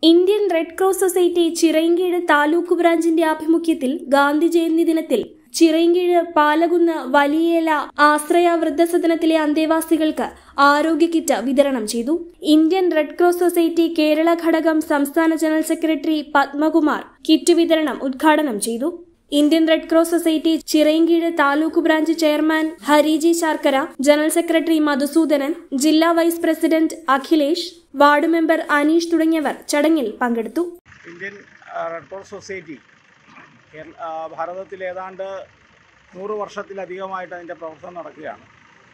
Indian Red Cross Society Chirayinkeezhu taluk ബ്രാഞ്ചിന്റെ ആഭിമുഖ്യത്തിൽ ഗാന്ധി ജയന്തി ദിനത്തിൽ ചിറയൻകീഴ് പാലകുന്ന് വലിയേല ആശ്രയ വൃദ്ധസദനത്തിലെ അന്തേവാസികൾക്ക് ആരോഗ്യ കിറ്റ് വിതരണം ചെയ്തു Indian Red Cross Society Kerala ഘടകം സംസ്ഥാന ജനറൽ സെക്രട്ടറി പത്മകുമാർ കിറ്റ് വിതരണം ഉദ്ഘാടനം ചെയ്തു Indian Red Cross Society Chirayinkeezhu taluk branch chairman Hariji Sarkara general secretary Madhusoodanan ജില്ലാ vice president Akhilesh ward member Aneesh തുടങ്ങിയവർ ചടങ്ങിൽ പങ്കെടുത്തു ഇന്ത്യൻ ആ, റെഡ് ക്രോസ് സൊസൈറ്റി കേരള ആ, ഭാരതത്തിൽ ഏതാണ്ട് നൂറ് വർഷത്തിലധികമായിട്ട് അതിൻ്റെ പ്രവർത്തനം നടക്കുകയാണ്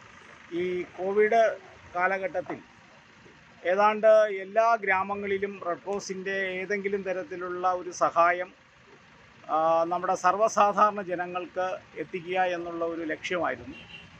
ഈ കോവിഡ് കാലഘട്ടത്തിൽ ഏതാണ്ട് എല്ലാ ഗ്രാമങ്ങളിലും റെഡ് ക്രോസിൻ്റെ ഏതെങ്കിലും തരത്തിലുള്ള ഒരു സഹായം ആ, നമ്മുടെ സർവ്വസാധാരണ ജനങ്ങൾക്ക് എത്തിക്കുക എന്നുള്ള ഒരു ലക്ഷ്യമായിരുന്നു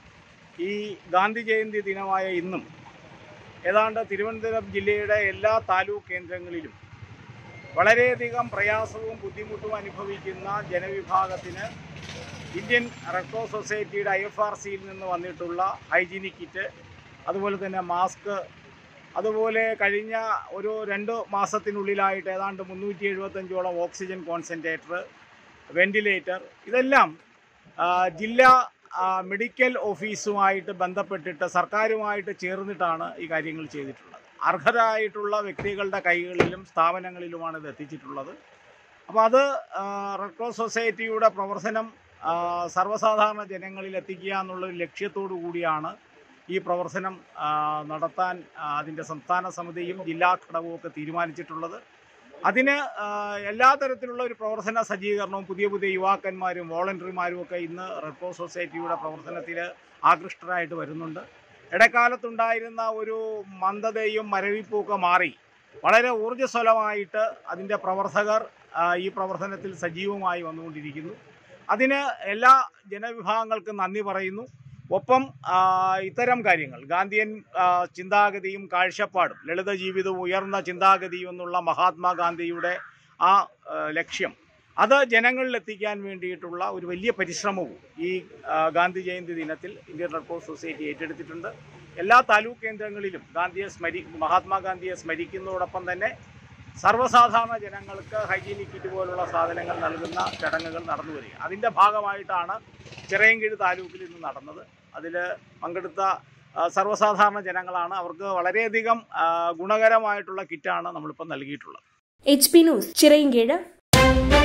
ഈ ഗാന്ധി ജയന്തി ദിനമായ ഇന്നും ഏതാണ്ട് തിരുവനന്തപുരം ജില്ലയുടെ എല്ലാ താലൂക്ക് കേന്ദ്രങ്ങളിലും വളരെയധികം പ്രയാസവും ബുദ്ധിമുട്ടും അനുഭവിക്കുന്ന ജനവിഭാഗത്തിന് ഇന്ത്യൻ റെഡ് ക്രോസ് സൊസൈറ്റിയുടെ ഐ എഫ് ആർ സിയിൽ നിന്ന് വന്നിട്ടുള്ള ഹൈജീനിക് കിറ്റ് അതുപോലെ തന്നെ മാസ്ക് അതുപോലെ കഴിഞ്ഞ ഒരു രണ്ട് മാസത്തിനുള്ളിലായിട്ട് ഏതാണ്ട് മുന്നൂറ്റി എഴുപത്തഞ്ചോളം ഓക്സിജൻ കോൺസെൻട്രേറ്റർ വെന്റിലേറ്റർ ഇതെല്ലാം ആ, ജില്ലാ ആ, മെഡിക്കൽ ഓഫീസുമായിട്ട് ബന്ധപ്പെട്ടിട്ട് സർക്കാരുമായിട്ട് ചേർന്നിട്ടാണ് ഈ കാര്യങ്ങൾ ചെയ്തിട്ടുള്ളത് അർഹരായിട്ടുള്ള വ്യക്തികളുടെ കൈകളിലും സ്ഥാപനങ്ങളിലുമാണ് ഇത് എത്തിച്ചിട്ടുള്ളത് അപ്പോൾ അത് ആ, റെഡ് ക്രോസ് സൊസൈറ്റിയുടെ പ്രവർത്തനം ആ, സർവ്വസാധാരണ ജനങ്ങളിൽ എത്തിക്കുക എന്നുള്ളൊരു ലക്ഷ്യത്തോടു കൂടിയാണ് ഈ പ്രവർത്തനം ആ, നടത്താൻ ആ, അതിൻ്റെ സംസ്ഥാന സമിതിയും ജില്ലാ ഘടകവും ഒക്കെ തീരുമാനിച്ചിട്ടുള്ളത് അതിന് ആ, എല്ലാ തരത്തിലുള്ള ഒരു പ്രവർത്തന സജ്ജീകരണവും പുതിയ പുതിയ യുവാക്കന്മാരും വോളണ്ടറിമാരും ഒക്കെ ഇന്ന് റെഡ് ക്രോസ് സൊസൈറ്റിയുടെ പ്രവർത്തനത്തിൽ ആകൃഷ്ടരായിട്ട് വരുന്നുണ്ട് ഇടക്കാലത്തുണ്ടായിരുന്ന ഒരു മന്ദതയും മരവിപ്പും ഒക്കെ മാറി വളരെ ഊർജ്ജസ്വലമായിട്ട് അതിൻ്റെ പ്രവർത്തകർ ആ, ഈ പ്രവർത്തനത്തിൽ സജീവമായി വന്നുകൊണ്ടിരിക്കുന്നു അതിന് എല്ലാ ജനവിഭാഗങ്ങൾക്കും നന്ദി പറയുന്നു ഒപ്പം ആ, ഇത്തരം കാര്യങ്ങൾ ഗാന്ധിയൻ ആ, ചിന്താഗതിയും കാഴ്ചപ്പാടും ലളിത ജീവിതവും ഉയർന്ന ചിന്താഗതിയും എന്നുള്ള മഹാത്മാഗാന്ധിയുടെ ആ ആ, ലക്ഷ്യം അത് ജനങ്ങളിൽ എത്തിക്കാൻ വേണ്ടിയിട്ടുള്ള ഒരു വലിയ പരിശ്രമവും ഈ ആ, ഗാന്ധി ജയന്തി ദിനത്തിൽ ഇന്ത്യൻ റെഡ് ക്രോസ് സൊസൈറ്റി ഏറ്റെടുത്തിട്ടുണ്ട് എല്ലാ താലൂക്ക് കേന്ദ്രങ്ങളിലും ഗാന്ധിയെ സ്മരി മഹാത്മാഗാന്ധിയെ സ്മരിക്കുന്നതോടൊപ്പം തന്നെ സർവ്വസാധാരണ ജനങ്ങൾക്ക് ഹൈജീനിക് കിറ്റ് പോലുള്ള സാധനങ്ങൾ നൽകുന്ന ചടങ്ങുകൾ നടന്നു വരിക അതിൻ്റെ ഭാഗമായിട്ടാണ് ചിറയൻകീഴ് താലൂക്കിൽ ഇന്ന് നടന്നത് അതിൽ പങ്കെടുത്ത ആ, സർവ്വസാധാരണ ജനങ്ങളാണ് അവർക്ക് വളരെയധികം ആ, ഗുണകരമായിട്ടുള്ള കിറ്റാണ് നമ്മളിപ്പോൾ നൽകിയിട്ടുള്ളത് എച്ച് പി ന്യൂസ് ചിറയൻകീഴ്